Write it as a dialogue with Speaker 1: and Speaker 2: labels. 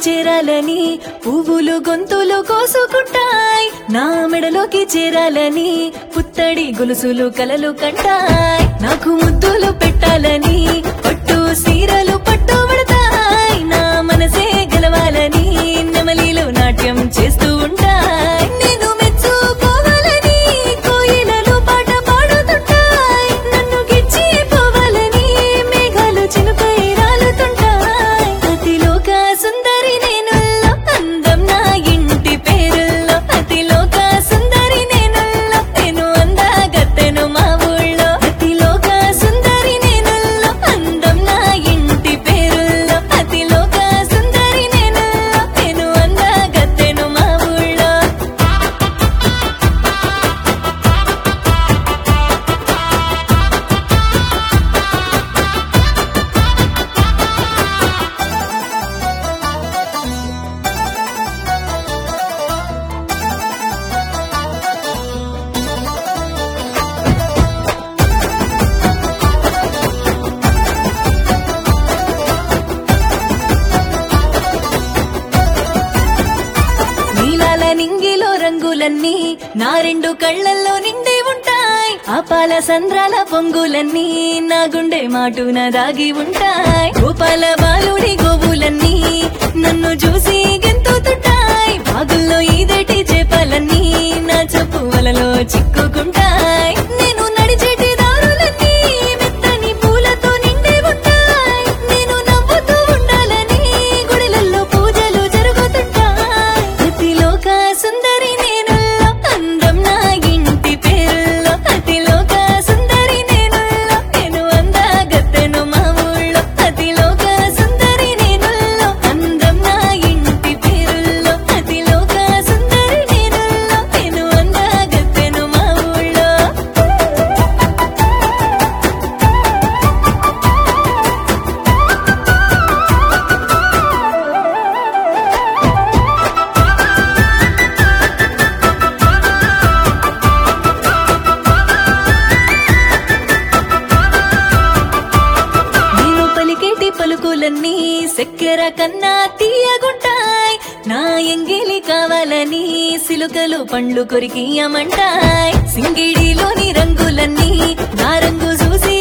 Speaker 1: చేరాలని పువ్వులు గొంతులు కోసుకుంటాయి నా మెడలోకి చేరాలని పుత్తడి గొలుసులు కలలు కంటాయి నాకు ముద్దులు పెట్టాలని పట్టు సీరలు పట్టు పడతాయి నా మనసే గెలవాలని నెమలిలో నాట్యం చేస్తూ ఉంటాయి నేను మెచ్చుకోవాలని కోయిలలు పాట పాడుతుంటాయి నన్ను గిచ్చి పోవాలని మేఘాలు చినుకై రాలుతుంటాయి అతిలోక సుందరి నేనుల్లో అందం నా ఇంటి పేరుల్లో అతిలోక సుందరి నేనుల్లో నేను అందగత్తెను మా ఊళ్ళో అతిలోక సుందరి నేనుల్లో అందం నా ఇంటి పేరుల్లో అతిలోక సుందరి నేనుల్లో నేను అందగత్తెను మా ఊళ్ళో నీలాల నింగిలో రంగులన్నీ నా రెండు కళ్ళల్లో నిండి ఉంటాయి ఆ పాల సంద్రాల పొంగులన్నీ నా గుండె మాటున దాగి ఉంటాయి గోపాల బాలుడి గోవులన్నీ నన్ను చూసి గెంతుతుంటాయి బాగుల్లో ఈదటి చేపలన్నీ నా చెప్పు వలలో చిక్కుకుంటాయి నేను నడిచేటి దారులన్నీ మెత్తని పూలతో నిండి ఉంటాయి నేను నవ్వుతూ ఉండాలని గుడిలల్లో పూజలు జరుగుతుంటాయి అతిలోక సుందరి నేనుల్లో అందం నా ఇంటి పేరుల్లో అతిలోక సుందరి నేనుల్లో నేను అందగత్తెను మా ఊళ్ళో అతిలోక సుందరి నేనుల్లో అందం నా ఇంటి పేరుల్లో అతిలోక సుందరి నేనుల్లో నేను అందగత్తెను మా ఊళ్ళో నేను పలికేటి పలుకులన్నీ చక్కెర కన్నా తీయగుంటాయి నా ఎంగిలి కావాలని సిలుకలు పండ్లు కొరికి అమంటాయి సింగిడిలోని రంగులన్నీ నా రంగు చూసి